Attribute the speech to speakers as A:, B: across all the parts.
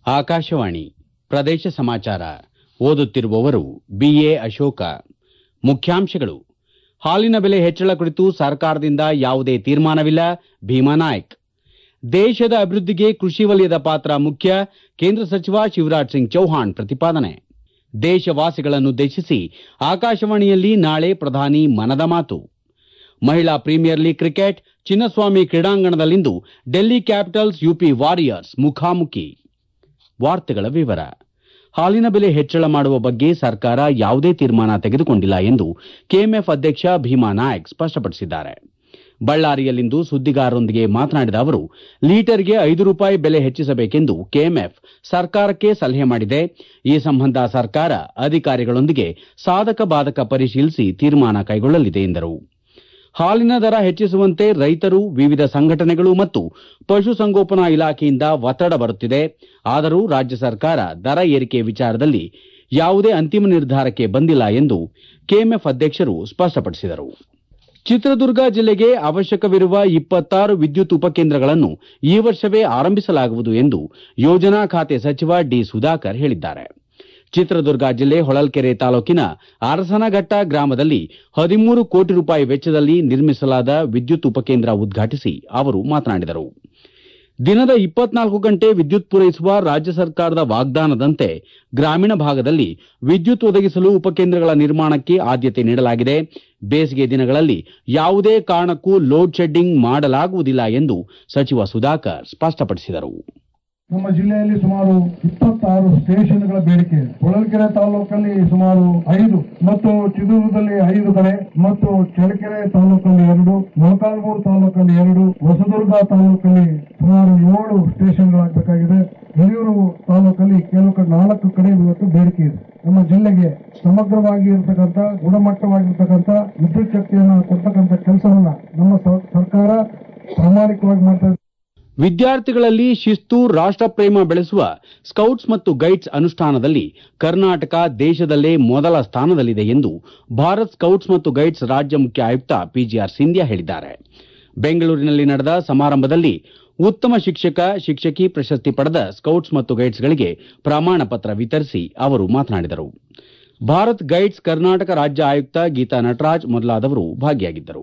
A: ಆಕಾಶವಾಣಿ ಪ್ರದೇಶ ಸಮಾಚಾರ ಓದುತ್ತಿರುವವರು ಬಿಎ ಅಶೋಕ ಮುಖ್ಯಾಂಶಗಳು ಹಾಲಿನ ಬೆಲೆ ಹೆಚ್ಚಳ ಕುರಿತು ಸರ್ಕಾರದಿಂದ ಯಾವುದೇ ತೀರ್ಮಾನವಿಲ್ಲ ಭೀಮಾನಾಯ್ಕ್ ದೇಶದ ಅಭಿವೃದ್ಧಿಗೆ ಕೃಷಿ ವಲಯದ ಪಾತ್ರ ಮುಖ್ಯ ಕೇಂದ್ರ ಸಚಿವ ಶಿವರಾಜ್ ಸಿಂಗ್ ಚೌಹಾಣ್ ಪ್ರತಿಪಾದನೆ ದೇಶವಾಸಿಗಳನ್ನುದ್ದೇಶಿಸಿ ಆಕಾಶವಾಣಿಯಲ್ಲಿ ನಾಳೆ ಪ್ರಧಾನಿ ಮನದ ಮಾತು ಮಹಿಳಾ ಪ್ರೀಮಿಯರ್ ಲೀಗ್ ಕ್ರಿಕೆಟ್ ಚಿನ್ನಸ್ವಾಮಿ ಕ್ರೀಡಾಂಗಣದಲ್ಲಿಂದು ಡೆಲ್ಲಿ ಕ್ಯಾಪಿಟಲ್ಸ್ ಯುಪಿ ವಾರಿಯರ್ಸ್ ಮುಖಾಮುಖಿ ವಾರ್ತೆಗಳ ವಿವರ ಹಾಲಿನ ಬೆಲೆ ಹೆಚ್ಚಳ ಮಾಡುವ ಬಗ್ಗೆ ಸರ್ಕಾರ ಯಾವುದೇ ತೀರ್ಮಾನ ತೆಗೆದುಕೊಂಡಿಲ್ಲ ಎಂದು ಕೆಎಂಎಫ್ ಅಧ್ಯಕ್ಷ ಭೀಮಾ ನಾಯಕ್ ಸ್ಪಷ್ಟಪಡಿಸಿದ್ದಾರೆ ಬಳ್ಳಾರಿಯಲ್ಲಿಂದು ಸುದ್ದಿಗಾರರೊಂದಿಗೆ ಮಾತನಾಡಿದ ಅವರು ಲೀಟರ್ಗೆ ಐದು ರೂಪಾಯಿ ಬೆಲೆ ಹೆಚ್ಚಿಸಬೇಕೆಂದು ಕೆಎಂಎಫ್ ಸರ್ಕಾರಕ್ಕೆ ಸಲಹೆ ಮಾಡಿದೆ ಈ ಸಂಬಂಧ ಸರ್ಕಾರ ಅಧಿಕಾರಿಗಳೊಂದಿಗೆ ಸಾಧಕ ಬಾಧಕ ಪರಿಶೀಲಿಸಿ ತೀರ್ಮಾನ ಕೈಗೊಳ್ಳಲಿದೆ ಎಂದರು ಹಾಲಿನ ದರ ಹೆಚ್ಚಿಸುವಂತೆ ರೈತರು ವಿವಿಧ ಸಂಘಟನೆಗಳು ಮತ್ತು ಪಶುಸಂಗೋಪನಾ ಇಲಾಖೆಯಿಂದ ಒತ್ತಡ ಬರುತ್ತಿದೆ ಆದರೂ ರಾಜ್ಯ ಸರ್ಕಾರ ದರ ಏರಿಕೆ ವಿಚಾರದಲ್ಲಿ ಯಾವುದೇ ಅಂತಿಮ ನಿರ್ಧಾರಕ್ಕೆ ಬಂದಿಲ್ಲ ಎಂದು ಕೆಎಂಎಫ್ ಅಧ್ಯಕ್ಷರು ಸ್ಪಷ್ಟಪಡಿಸಿದರು ಚಿತ್ರದುರ್ಗ ಜಿಲ್ಲೆಗೆ ಅವಶ್ಯಕವಿರುವ ಇಪ್ಪತ್ತಾರು ವಿದ್ಯುತ್ ಉಪಕೇಂದ್ರಗಳನ್ನು ಈ ವರ್ಷವೇ ಆರಂಭಿಸಲಾಗುವುದು ಎಂದು ಯೋಜನಾ ಖಾತೆ ಸಚಿವ ಡಿ ಸುಧಾಕರ್ ಹೇಳಿದ್ದಾರೆ ಚಿತ್ರದುರ್ಗ ಜಿಲ್ಲೆ ಹೊಳಲ್ಕೆರೆ ತಾಲೂಕಿನ ಅರಸನಘಟ್ಟ ಗ್ರಾಮದಲ್ಲಿ ಹದಿಮೂರು ಕೋಟಿ ರೂಪಾಯಿ ವೆಚ್ಚದಲ್ಲಿ ನಿರ್ಮಿಸಲಾದ ವಿದ್ಯುತ್ ಉಪಕೇಂದ್ರ ಉದ್ಘಾಟಿಸಿ ಅವರು ಮಾತನಾಡಿದರು ದಿನದ ಇಪ್ಪತ್ನಾಲ್ಕು ಗಂಟೆ ವಿದ್ಯುತ್ ಪೂರೈಸುವ ರಾಜ್ಯ ಸರ್ಕಾರದ ವಾಗ್ದಾನದಂತೆ ಗ್ರಾಮೀಣ ಭಾಗದಲ್ಲಿ ವಿದ್ಯುತ್ ಒದಗಿಸಲು ಉಪಕೇಂದ್ರಗಳ ನಿರ್ಮಾಣಕ್ಕೆ ಆದ್ಯತೆ ನೀಡಲಾಗಿದೆ ಬೇಸಿಗೆ ದಿನಗಳಲ್ಲಿ ಯಾವುದೇ ಕಾರಣಕ್ಕೂ ಲೋಡ್ ಶೆಡ್ಡಿಂಗ್ ಮಾಡಲಾಗುವುದಿಲ್ಲ ಎಂದು ಸಚಿವ ಸುಧಾಕರ್ ಸ್ಪಷ್ಟಪಡಿಸಿದರು
B: ನಮ್ಮ ಜಿಲ್ಲೆಯಲ್ಲಿ ಸುಮಾರು ಇಪ್ಪತ್ತಾರು ಸ್ಟೇಷನ್ಗಳ ಬೇಡಿಕೆ ಇದೆ ಹೊಳಲ್ಕೆರೆ ತಾಲೂಕಲ್ಲಿ ಸುಮಾರು ಐದು ಮತ್ತು ಚಿತ್ರದುರ್ಗದಲ್ಲಿ ಐದು ಕಡೆ ಮತ್ತು ಚಳ್ಳಕೆರೆ ತಾಲೂಕಲ್ಲಿ ಎರಡು ಮೊಳಕಾಲ್ಮೂರು ತಾಲೂಕಲ್ಲಿ ಎರಡು ಹೊಸದುರ್ಗ ತಾಲೂಕಲ್ಲಿ ಸುಮಾರು ಏಳು ಸ್ಟೇಷನ್ಗಳಾಗಬೇಕಾಗಿದೆ ಹಿರಿಯೂರು ತಾಲೂಕಲ್ಲಿ ಕೆಲವು ಕಡೆ ನಾಲ್ಕು ಕಡೆ ಇವತ್ತು ಬೇಡಿಕೆ ಇದೆ ನಮ್ಮ ಜಿಲ್ಲೆಗೆ ಸಮಗ್ರವಾಗಿ ಇರತಕ್ಕಂಥ ಗುಣಮಟ್ಟವಾಗಿರ್ತಕ್ಕಂಥ ವಿದ್ಯುತ್ ಶಕ್ತಿಯನ್ನು ಕೊಡ್ತಕ್ಕಂಥ ಕೆಲಸವನ್ನ ನಮ್ಮ ಸ- ಸರ್ಕಾರ ಪ್ರಾಮಾಣಿಕವಾಗಿ ಮಾಡ್ತಾ ಇದೆ
A: ವಿದ್ಯಾರ್ಥಿಗಳಲ್ಲಿ ಶಿಸ್ತು ರಾಷ್ಟಪ್ರೇಮ ಬೆಳೆಸುವ ಸ್ಕೌಟ್ಸ್ ಮತ್ತು ಗೈಡ್ಸ್ ಅನುಷ್ಠಾನದಲ್ಲಿ ಕರ್ನಾಟಕ ದೇಶದಲ್ಲೇ ಮೊದಲ ಸ್ಥಾನದಲ್ಲಿದೆ ಎಂದು ಭಾರತ್ ಸ್ಕೌಟ್ಸ್ ಮತ್ತು ಗೈಡ್ಸ್ ರಾಜ್ಯ ಮುಖ್ಯ ಆಯುಕ್ತ ಪಿಜಿಆರ್ ಸಿಂಧ್ಯಾ ಹೇಳಿದ್ದಾರೆ ಬೆಂಗಳೂರಿನಲ್ಲಿ ನಡೆದ ಸಮಾರಂಭದಲ್ಲಿ ಉತ್ತಮ ಶಿಕ್ಷಕ ಶಿಕ್ಷಕಿ ಪ್ರಶಸ್ತಿ ಪಡೆದ ಸ್ಕೌಟ್ಸ್ ಮತ್ತು ಗೈಡ್ಸ್ಗಳಿಗೆ ಪ್ರಮಾಣ ಪತ್ರ ವಿತರಿಸಿ ಅವರು ಮಾತನಾಡಿದರು ಭಾರತ್ ಗೈಡ್ಸ್ ಕರ್ನಾಟಕ ರಾಜ್ಯ ಆಯುಕ್ತ ಗೀತಾ ನಟರಾಜ್ ಮೊದಲಾದವರು ಭಾಗಿಯಾಗಿದ್ದರು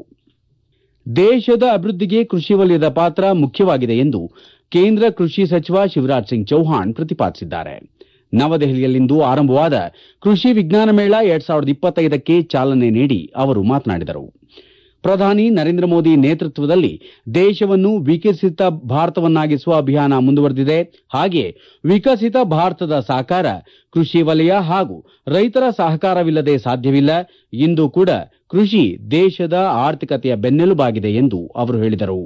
A: ದೇಶದ ಅಭಿವೃದ್ಧಿಗೆ ಕೃಷಿ ವಲಯದ ಪಾತ್ರ ಮುಖ್ಯವಾಗಿದೆ ಎಂದು ಕೇಂದ್ರ ಕೃಷಿ ಸಚಿವ ಶಿವರಾಜ್ ಸಿಂಗ್ ಚೌಹಾಣ್ ಪ್ರತಿಪಾದಿಸಿದ್ದಾರೆ ನವದೆಹಲಿಯಲ್ಲಿಂದು ಆರಂಭವಾದ ಕೃಷಿ ವಿಜ್ಞಾನ ಮೇಳ ಎರಡ್ ಸಾವಿರದ ಇಪ್ಪತ್ತೈದಕ್ಕೆ ಚಾಲನೆ ನೀಡಿ ಅವರು ಮಾತನಾಡಿದರು ಪ್ರಧಾನಿ ನರೇಂದ್ರ ಮೋದಿ ನೇತೃತ್ವದಲ್ಲಿ ದೇಶವನ್ನು ವಿಕಸಿತ ಭಾರತವನ್ನಾಗಿಸುವ ಅಭಿಯಾನ ಮುಂದುವರೆದಿದೆ ಹಾಗೆಯೇ ವಿಕಸಿತ ಭಾರತದ ಸಾಕಾರ ಕೃಷಿ ವಲಯ ಹಾಗೂ ರೈತರ ಸಹಕಾರವಿಲ್ಲದೆ ಸಾಧ್ಯವಿಲ್ಲ ಇಂದು ಕೂಡ ಕೃಷಿ ದೇಶದ ಆರ್ಥಿಕತೆಯ ಬೆನ್ನೆಲುಬಾಗಿದೆ ಎಂದು ಅವರು ಹೇಳಿದರು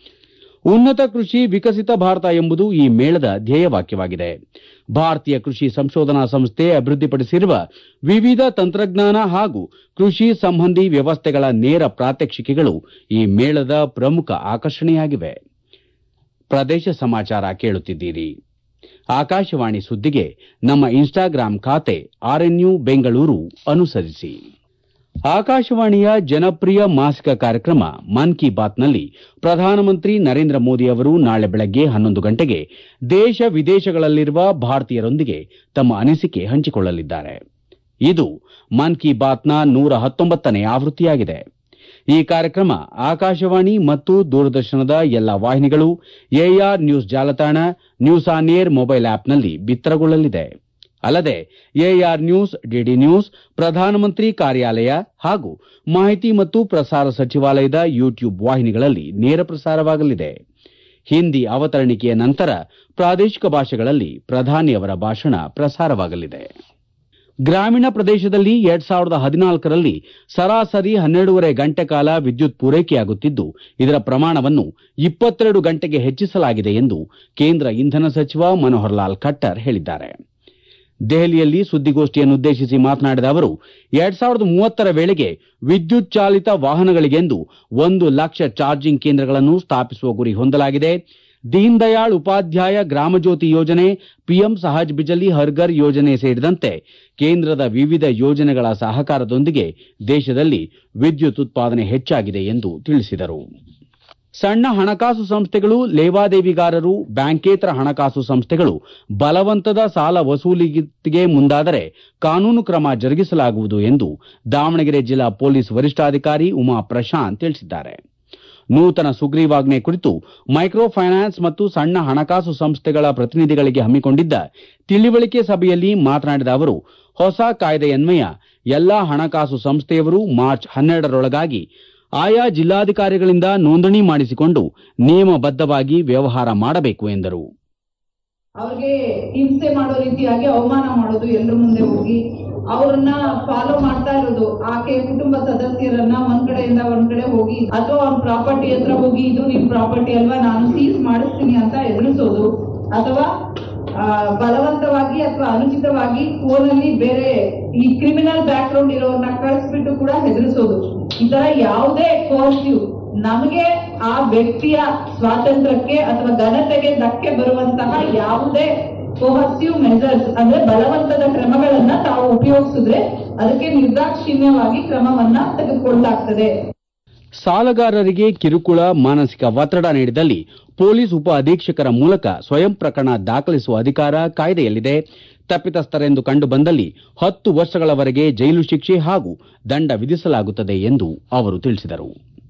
A: ಉನ್ನತ ಕೃಷಿ ವಿಕಸಿತ ಭಾರತ ಎಂಬುದು ಈ ಮೇಳದ ಧ್ಯೇಯವಾಕ್ಯವಾಗಿದೆ ಭಾರತೀಯ ಕೃಷಿ ಸಂಶೋಧನಾ ಸಂಸ್ಥೆ ಅಭಿವೃದ್ಧಿಪಡಿಸಿರುವ ವಿವಿಧ ತಂತ್ರಜ್ಞಾನ ಹಾಗೂ ಕೃಷಿ ಸಂಬಂಧಿ ವ್ಯವಸ್ಥೆಗಳ ನೇರ ಪ್ರಾತ್ಯಕ್ಷಿಕೆಗಳು ಈ ಮೇಳದ ಪ್ರಮುಖ ಆಕರ್ಷಣೆಯಾಗಿವೆ ಪ್ರದೇಶ ಸಮಾಚಾರ ಕೇಳುತ್ತಿದ್ದೀರಿ ಆಕಾಶವಾಣಿ ಸುದ್ದಿಗೆ ನಮ್ಮ ಇನ್ಸ್ಟಾಗ್ರಾಂ ಖಾತೆ ಆರ್ಎನ್ಯು ಬೆಂಗಳೂರು ಅನುಸರಿಸಿ ಆಕಾಶವಾಣಿಯ ಜನಪ್ರಿಯ ಮಾಸಿಕ ಕಾರ್ಯಕ್ರಮ ಮನ್ ಕಿ ಬಾತ್ನಲ್ಲಿ ಪ್ರಧಾನಮಂತ್ರಿ ನರೇಂದ್ರ ಮೋದಿ ಅವರು ನಾಳೆ ಬೆಳಗ್ಗೆ ಹನ್ನೊಂದು ಗಂಟೆಗೆ ದೇಶ ವಿದೇಶಗಳಲ್ಲಿರುವ ಭಾರತೀಯರೊಂದಿಗೆ ತಮ್ಮ ಅನಿಸಿಕೆ ಹಂಚಿಕೊಳ್ಳಲಿದ್ದಾರೆ ಇದು ಮನ್ ಕಿ ಬಾತ್ನ ನೂರ ಹತ್ತೊಂಬತ್ತನೇ ಆವೃತ್ತಿಯಾಗಿದೆ ಈ ಕಾರ್ಯಕ್ರಮ ಆಕಾಶವಾಣಿ ಮತ್ತು ದೂರದರ್ಶನದ ಎಲ್ಲಾ ವಾಹಿನಿಗಳು ಎಆರ್ ನ್ಯೂಸ್ ಜಾಲತಾಣ ನ್ಯೂಸ್ ಆನ್ ಏರ್ ಮೊಬೈಲ್ ಆಪ್ನಲ್ಲಿ ಬಿತ್ತರಗೊಳ್ಳಲಿದೆ ಅಲ್ಲದೆ ಎಆರ್ ನ್ಯೂಸ್ ಡಿಡಿ ನ್ಯೂಸ್ ಪ್ರಧಾನಮಂತ್ರಿ ಕಾರ್ಯಾಲಯ ಹಾಗೂ ಮಾಹಿತಿ ಮತ್ತು ಪ್ರಸಾರ ಸಚಿವಾಲಯದ ಯೂಟ್ಯೂಬ್ ವಾಹಿನಿಗಳಲ್ಲಿ ನೇರ ಪ್ರಸಾರವಾಗಲಿದೆ ಹಿಂದಿ ಅವತರಣಿಕೆಯ ನಂತರ ಪ್ರಾದೇಶಿಕ ಭಾಷೆಗಳಲ್ಲಿ ಪ್ರಧಾನಿ ಅವರ ಭಾಷಣ ಪ್ರಸಾರವಾಗಲಿದೆ ಗ್ರಾಮೀಣ ಪ್ರದೇಶದಲ್ಲಿ ಎರಡ್ ಸಾವಿರದ ಹದಿನಾಲ್ಕರಲ್ಲಿ ಸರಾಸರಿ ಹನ್ನೆರಡೂವರೆ ಗಂಟೆ ಕಾಲ ವಿದ್ಯುತ್ ಪೂರೈಕೆಯಾಗುತ್ತಿದ್ದು ಇದರ ಪ್ರಮಾಣವನ್ನು ಇಪ್ಪತ್ತೆರಡು ಗಂಟೆಗೆ ಹೆಚ್ಚಿಸಲಾಗಿದೆ ಎಂದು ಕೇಂದ್ರ ಇಂಧನ ಸಚಿವ ಮನೋಹರ್ ಲಾಲ್ ಖಟ್ಟರ್ ಹೇಳಿದ್ದಾರೆ ದೆಹಲಿಯಲ್ಲಿ ಸುದ್ದಿಗೋಷ್ಠಿಯನ್ನುದ್ದೇಶಿಸಿ ಮಾತನಾಡಿದ ಅವರು ಎರಡ್ ಸಾವಿರದ ಮೂವತ್ತರ ವೇಳೆಗೆ ವಿದ್ಯುತ್ ಚಾಲಿತ ವಾಹನಗಳಿಗೆಂದು ಒಂದು ಲಕ್ಷ ಚಾರ್ಜಿಂಗ್ ಕೇಂದ್ರಗಳನ್ನು ಸ್ಥಾಪಿಸುವ ಗುರಿ ಹೊಂದಲಾಗಿದೆ ದೀನ್ ದಯಾಳ್ ಉಪಾಧ್ಯಾಯ ಗ್ರಾಮಜ್ಯೋತಿ ಯೋಜನೆ ಪಿಎಂ ಸಹಜ್ ಬಿಜಲಿ ಹರ್ಘರ್ ಯೋಜನೆ ಸೇರಿದಂತೆ ಕೇಂದ್ರದ ವಿವಿಧ ಯೋಜನೆಗಳ ಸಹಕಾರದೊಂದಿಗೆ ದೇಶದಲ್ಲಿ ವಿದ್ಯುತ್ ಉತ್ಪಾದನೆ ಹೆಚ್ಚಾಗಿದೆ ಎಂದು ತಿಳಿಸಿದರು ಸಣ್ಣ ಹಣಕಾಸು ಸಂಸ್ಥೆಗಳು ಲೇವಾದೇವಿಗಾರರು ಬ್ಯಾಂಕೇತರ ಹಣಕಾಸು ಸಂಸ್ಥೆಗಳು ಬಲವಂತದ ಸಾಲ ವಸೂಲಿಗೆ ಮುಂದಾದರೆ ಕಾನೂನು ಕ್ರಮ ಜರುಗಿಸಲಾಗುವುದು ಎಂದು ದಾವಣಗೆರೆ ಜಿಲ್ಲಾ ಪೊಲೀಸ್ ವರಿಷ್ಠಾಧಿಕಾರಿ ಉಮಾ ಪ್ರಶಾಂತ್ ತಿಳಿಸಿದ್ದಾರೆ ನೂತನ ಸುಗ್ರೀವಾಜ್ಞೆ ಕುರಿತು ಮೈಕ್ರೋ ಫೈನಾನ್ಸ್ ಮತ್ತು ಸಣ್ಣ ಹಣಕಾಸು ಸಂಸ್ಥೆಗಳ ಪ್ರತಿನಿಧಿಗಳಿಗೆ ಹಮ್ಮಿಕೊಂಡಿದ್ದ ತಿಳಿವಳಿಕೆ ಸಭೆಯಲ್ಲಿ ಮಾತನಾಡಿದ ಅವರು ಹೊಸ ಕಾಯ್ದೆಯನ್ವಯ ಎಲ್ಲಾ ಹಣಕಾಸು ಸಂಸ್ಥೆಯವರು ಮಾರ್ಚ್ ಹನ್ನೆರಡರೊಳಗಾಗಿ ಆಯಾ ಜಿಲ್ಲಾಧಿಕಾರಿಗಳಿಂದ ನೋಂದಣಿ ಮಾಡಿಸಿಕೊಂಡು ನಿಯಮಬದ್ಧವಾಗಿ ವ್ಯವಹಾರ ಮಾಡಬೇಕು ಎಂದರು
C: ಅವ್ರಿಗೆ ಹಿಂಸೆ ಮಾಡೋ ರೀತಿಯಾಗಿ ಅವಮಾನ ಮಾಡೋದು ಎಲ್ಲರ ಮುಂದೆ ಹೋಗಿ ಅವ್ರನ್ನ ಫಾಲೋ ಮಾಡ್ತಾ ಇರೋದು ಆಕೆ ಕುಟುಂಬ ಸದಸ್ಯರನ್ನ ಒಂದ್ ಕಡೆಯಿಂದ ಒಂದ್ ಕಡೆ ಹೋಗಿ ಅಥವಾ ಅವ್ನ ಪ್ರಾಪರ್ಟಿ ಹತ್ರ ಹೋಗಿ ಇದು ನಿಮ್ ಪ್ರಾಪರ್ಟಿ ಅಲ್ವಾ ನಾನು ಸೀಸ್ ಮಾಡಿಸ್ತೀನಿ ಅಂತ ಎದುರಿಸೋದು ಅಥವಾ ಆ, ಬಲವಂತವಾಗಿ ಅಥವಾ ಅನುಚಿತವಾಗಿ ಫೋನಲ್ಲಿ ಬೇರೆ ಈ ಕ್ರಿಮಿನಲ್ ಬ್ಯಾಕ್ ಗ್ರೌಂಡ್ ಇರೋರ್ನ ಕಳಿಸ್ಬಿಟ್ಟು ಕೂಡ ಹೆದರಿಸೋದು ಈ ತರ ಯಾವುದೇ ಕೋರ್ಸಿವ್ ನಮಗೆ ಆ ವ್ಯಕ್ತಿಯ ಸ್ವಾತಂತ್ರ್ಯಕ್ಕೆ ಅಥವಾ ಘನತೆಗೆ ಧಕ್ಕೆ ಬರುವಂತಹ ಯಾವುದೇ ಕೋಹರ್ಸಿವ್ ಮೆಜರ್ಸ್ ಅಂದ್ರೆ ಬಲವಂತದ ಕ್ರಮಗಳನ್ನ ತಾವು ಉಪಯೋಗಿಸಿದ್ರೆ ಅದಕ್ಕೆ ನಿರ್ದಾಕ್ಷಿಣ್ಯವಾಗಿ ಕ್ರಮವನ್ನ ತೆಗೆದುಕೊಳ್ಳಲಾಗ್ತದೆ
A: ಸಾಲಗಾರರಿಗೆ ಕಿರುಕುಳ ಮಾನಸಿಕ ಒತ್ತಡ ನೀಡಿದಲ್ಲಿ ಪೊಲೀಸ್ ಉಪ ಅಧೀಕ್ಷಕರ ಮೂಲಕ ಸ್ವಯಂ ಪ್ರಕರಣ ದಾಖಲಿಸುವ ಅಧಿಕಾರ ಕಾಯ್ದೆಯಲ್ಲಿದೆ ತಪ್ಪಿತಸ್ಥರೆಂದು ಕಂಡು ಬಂದಲ್ಲಿ ಹತ್ತು ವರ್ಷಗಳವರೆಗೆ ಜೈಲು ಶಿಕ್ಷೆ ಹಾಗೂ ದಂಡ ವಿಧಿಸಲಾಗುತ್ತದೆ ಎಂದು ಅವರು ತಿಳಿಸಿದರು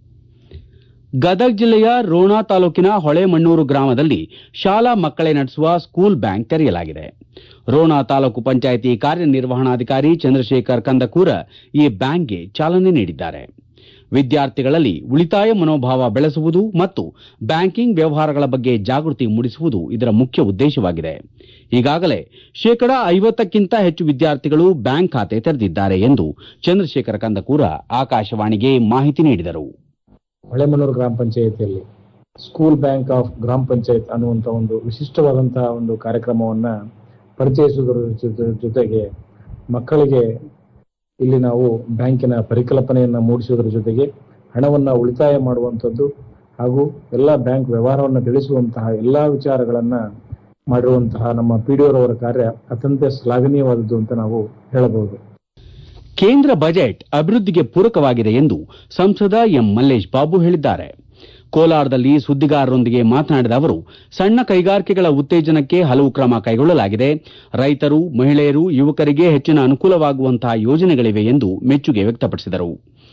A: ಗದಗ ಜಿಲ್ಲೆಯ ರೋಣ ತಾಲೂಕಿನ ಹೊಳೆಮಣ್ಣೂರು ಗ್ರಾಮದಲ್ಲಿ ಶಾಲಾ ಮಕ್ಕಳೇ ನಡೆಸುವ ಸ್ಕೂಲ್ ಬ್ಯಾಂಕ್ ತೆರೆಯಲಾಗಿದೆ ರೋಣ ತಾಲೂಕು ಪಂಚಾಯಿತಿ ಕಾರ್ಯನಿರ್ವಹಣಾಧಿಕಾರಿ ಚಂದ್ರಶೇಖರ್ ಕಂದಕೂರ ಈ ಬ್ಯಾಂಕ್ಗೆ ಚಾಲನೆ ನೀಡಿದ್ದಾರೆ ವಿದ್ಯಾರ್ಥಿಗಳಲ್ಲಿ ಉಳಿತಾಯ ಮನೋಭಾವ ಬೆಳೆಸುವುದು ಮತ್ತು ಬ್ಯಾಂಕಿಂಗ್ ವ್ಯವಹಾರಗಳ ಬಗ್ಗೆ ಜಾಗೃತಿ ಮೂಡಿಸುವುದು ಇದರ ಮುಖ್ಯ ಉದ್ದೇಶವಾಗಿದೆ ಈಗಾಗಲೇ ಶೇಕಡಾ ಐವತ್ತಕ್ಕಿಂತ ಹೆಚ್ಚು ವಿದ್ಯಾರ್ಥಿಗಳು ಬ್ಯಾಂಕ್ ಖಾತೆ ತೆರೆದಿದ್ದಾರೆ ಎಂದು ಚಂದ್ರಶೇಖರ ಕಂದಕೂರ ಆಕಾಶವಾಣಿಗೆ ಮಾಹಿತಿ ನೀಡಿದರು
D: ಹೊಳೆಮನೂರು ಗ್ರಾಮ ಪಂಚಾಯಿತಿಯಲ್ಲಿ ಸ್ಕೂಲ್ ಬ್ಯಾಂಕ್ ಆಫ್ ಗ್ರಾಮ ಪಂಚಾಯತ್ ಅನ್ನುವಂಥ ಒಂದು ವಿಶಿಷ್ಟವಾದಂತಹ ಒಂದು ಕಾರ್ಯಕ್ರಮವನ್ನ ಪರಿಚಯಿಸುವುದರ ಜೊತೆ- ಜೊತೆಗೆ ಮಕ್ಕಳಿಗೆ ಇಲ್ಲಿ ನಾವು ಬ್ಯಾಂಕಿನ ಪರಿಕಲ್ಪನೆಯನ್ನ ಮೂಡಿಸುವುದರ ಜೊತೆಗೆ ಹಣವನ್ನ ಉಳಿತಾಯ ಮಾಡುವಂಥದ್ದು ಹಾಗೂ ಎಲ್ಲ ಬ್ಯಾಂಕ್ ವ್ಯವಹಾರವನ್ನು ತಿಳಿಸುವಂತಹ ಎಲ್ಲಾ ವಿಚಾರಗಳನ್ನ ಮಾಡಿರುವಂತಹ ನಮ್ಮ ಪಿ ಅವರ ಕಾರ್ಯ ಅತ್ಯಂತ ಶ್ಲಾಘನೀಯವಾದದ್ದು ಅಂತ ನಾವು ಹೇಳಬಹುದು
A: ಕೇಂದ್ರ ಬಜೆಟ್ ಅಭಿವೃದ್ಧಿಗೆ ಪೂರಕವಾಗಿದೆ ಎಂದು ಸಂಸದ ಎಂ ಮಲ್ಲೇಶ್ ಬಾಬು ಹೇಳಿದ್ದಾರೆ ಕೋಲಾರದಲ್ಲಿ ಸುದ್ದಿಗಾರರೊಂದಿಗೆ ಮಾತನಾಡಿದ ಅವರು ಸಣ್ಣ ಕೈಗಾರಿಕೆಗಳ ಉತ್ತೇಜನಕ್ಕೆ ಹಲವು ಕ್ರಮ ಕೈಗೊಳ್ಳಲಾಗಿದೆ ರೈತರು ಮಹಿಳೆಯರು ಯುವಕರಿಗೆ ಹೆಚ್ಚಿನ ಅನುಕೂಲವಾಗುವಂತಹ ಯೋಜನೆಗಳಿವೆ ಎಂದು ಮೆಚ್ಚುಗೆ ವ್ಯಕ್ತಪಡಿಸಿದರು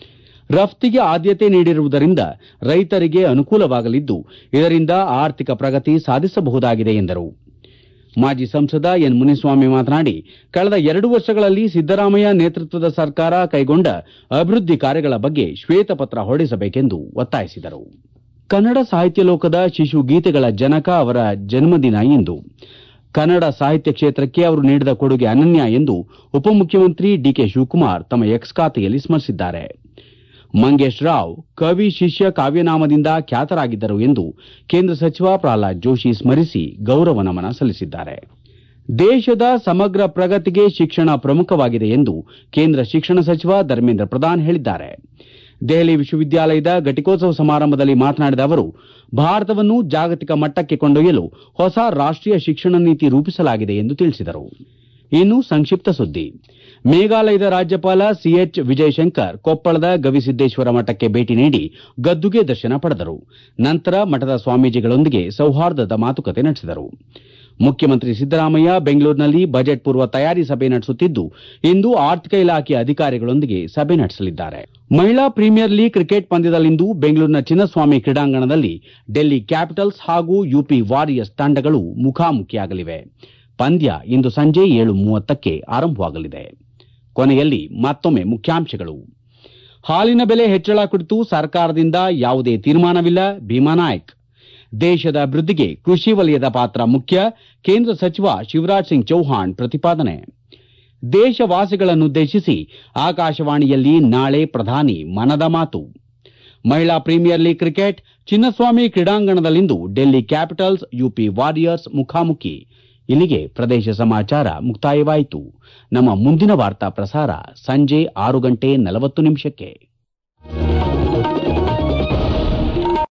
A: ರಫ್ತಿಗೆ ಆದ್ಯತೆ ನೀಡಿರುವುದರಿಂದ ರೈತರಿಗೆ ಅನುಕೂಲವಾಗಲಿದ್ದು ಇದರಿಂದ ಆರ್ಥಿಕ ಪ್ರಗತಿ ಸಾಧಿಸಬಹುದಾಗಿದೆ ಎಂದರು ಮಾಜಿ ಸಂಸದ ಎನ್ ಮುನಿಸ್ವಾಮಿ ಮಾತನಾಡಿ ಕಳೆದ ಎರಡು ವರ್ಷಗಳಲ್ಲಿ ಸಿದ್ದರಾಮಯ್ಯ ನೇತೃತ್ವದ ಸರ್ಕಾರ ಕೈಗೊಂಡ ಅಭಿವೃದ್ಧಿ ಕಾರ್ಯಗಳ ಬಗ್ಗೆ ಶ್ವೇತಪತ್ರ ಹೊರಡಿಸಬೇಕೆಂದು ಒತ್ತಾಯಿಸಿದರು ಕನ್ನಡ ಸಾಹಿತ್ಯ ಲೋಕದ ಶಿಶು ಗೀತೆಗಳ ಜನಕ ಅವರ ಜನ್ಮದಿನ ಇಂದು ಕನ್ನಡ ಸಾಹಿತ್ಯ ಕ್ಷೇತ್ರಕ್ಕೆ ಅವರು ನೀಡಿದ ಕೊಡುಗೆ ಅನನ್ಯ ಎಂದು ಉಪಮುಖ್ಯಮಂತ್ರಿ ಡಿಕೆ ಶಿವಕುಮಾರ್ ತಮ್ಮ ಎಕ್ಸ್ ಖಾತೆಯಲ್ಲಿ ಸ್ಮರಿಸಿದ್ದಾರೆ ಮಂಗೇಶ್ ರಾವ್ ಕವಿ ಶಿಷ್ಯ ಕಾವ್ಯನಾಮದಿಂದ ಖ್ಯಾತರಾಗಿದ್ದರು ಎಂದು ಕೇಂದ್ರ ಸಚಿವ ಪ್ರಹ್ಲಾದ್ ಜೋಶಿ ಸ್ಮರಿಸಿ ಗೌರವ ನಮನ ಸಲ್ಲಿಸಿದ್ದಾರೆ ದೇಶದ ಸಮಗ್ರ ಪ್ರಗತಿಗೆ ಶಿಕ್ಷಣ ಪ್ರಮುಖವಾಗಿದೆ ಎಂದು ಕೇಂದ್ರ ಶಿಕ್ಷಣ ಸಚಿವ ಧರ್ಮೇಂದ್ರ ಪ್ರಧಾನ್ ಹೇಳಿದ್ದಾರೆ ದೆಹಲಿ ವಿಶ್ವವಿದ್ಯಾಲಯದ ಘಟಿಕೋತ್ಸವ ಸಮಾರಂಭದಲ್ಲಿ ಮಾತನಾಡಿದ ಅವರು ಭಾರತವನ್ನು ಜಾಗತಿಕ ಮಟ್ಟಕ್ಕೆ ಕೊಂಡೊಯ್ಯಲು ಹೊಸ ರಾಷ್ಟೀಯ ಶಿಕ್ಷಣ ನೀತಿ ರೂಪಿಸಲಾಗಿದೆ ಎಂದು ತಿಳಿಸಿದರು ಇನ್ನು ಸಂಕ್ಷಿಪ್ತ ಸುದ್ದಿ ಮೇಘಾಲಯದ ರಾಜ್ಯಪಾಲ ಸಿಎಚ್ ವಿಜಯಶಂಕರ್ ಕೊಪ್ಪಳದ ಗವಿಸಿದ್ದೇಶ್ವರ ಮಠಕ್ಕೆ ಭೇಟಿ ನೀಡಿ ಗದ್ದುಗೆ ದರ್ಶನ ಪಡೆದರು ನಂತರ ಮಠದ ಸ್ವಾಮೀಜಿಗಳೊಂದಿಗೆ ಸೌಹಾರ್ದದ ಮಾತುಕತೆ ನಡೆಸಿದರು ಮುಖ್ಯಮಂತ್ರಿ ಸಿದ್ದರಾಮಯ್ಯ ಬೆಂಗಳೂರಿನಲ್ಲಿ ಬಜೆಟ್ ಪೂರ್ವ ತಯಾರಿ ಸಭೆ ನಡೆಸುತ್ತಿದ್ದು ಇಂದು ಆರ್ಥಿಕ ಇಲಾಖೆ ಅಧಿಕಾರಿಗಳೊಂದಿಗೆ ಸಭೆ ನಡೆಸಲಿದ್ದಾರೆ ಮಹಿಳಾ ಪ್ರೀಮಿಯರ್ ಲೀಗ್ ಕ್ರಿಕೆಟ್ ಪಂದ್ಯದಲ್ಲಿಂದು ಬೆಂಗಳೂರಿನ ಚಿನ್ನಸ್ವಾಮಿ ಕ್ರೀಡಾಂಗಣದಲ್ಲಿ ಡೆಲ್ಲಿ ಕ್ಯಾಪಿಟಲ್ಸ್ ಹಾಗೂ ಯುಪಿ ವಾರಿಯರ್ಸ್ ತಂಡಗಳು ಮುಖಾಮುಖಿಯಾಗಲಿವೆ ಪಂದ್ಯ ಇಂದು ಸಂಜೆ ಏಳು ಮೂವತ್ತಕ್ಕೆ ಆರಂಭವಾಗಲಿದೆ ಕೊನೆಯಲ್ಲಿ ಮತ್ತೊಮ್ಮೆ ಮುಖ್ಯಾಂಶಗಳು ಹಾಲಿನ ಬೆಲೆ ಹೆಚ್ಚಳ ಕುರಿತು ಸರ್ಕಾರದಿಂದ ಯಾವುದೇ ತೀರ್ಮಾನವಿಲ್ಲ ಭೀಮಾ ನಾಯ್ಕ್ ದೇಶದ ಅಭಿವೃದ್ಧಿಗೆ ಕೃಷಿ ವಲಯದ ಪಾತ್ರ ಮುಖ್ಯ ಕೇಂದ್ರ ಸಚಿವ ಶಿವರಾಜ್ ಸಿಂಗ್ ಚೌಹಾಣ್ ಪ್ರತಿಪಾದನೆ ದೇಶವಾಸಿಗಳನ್ನುದ್ದೇಶಿಸಿ ಆಕಾಶವಾಣಿಯಲ್ಲಿ ನಾಳೆ ಪ್ರಧಾನಿ ಮನದ ಮಾತು ಮಹಿಳಾ ಪ್ರೀಮಿಯರ್ ಲೀಗ್ ಕ್ರಿಕೆಟ್ ಚಿನ್ನಸ್ವಾಮಿ ಕ್ರೀಡಾಂಗಣದಲ್ಲಿಂದು ಡೆಲ್ಲಿ ಕ್ಯಾಪಿಟಲ್ಸ್ ಯುಪಿ ವಾರಿಯರ್ಸ್ ಮುಖಾಮುಖಿ ಇಲ್ಲಿಗೆ ಪ್ರದೇಶ ಸಮಾಚಾರ ಮುಕ್ತಾಯವಾಯಿತು ನಮ್ಮ ಮುಂದಿನ ವಾರ್ತಾ ಪ್ರಸಾರ ಸಂಜೆ ಆರು ಗಂಟೆ ನಲವತ್ತು ನಿಮಿಷಕ್ಕೆ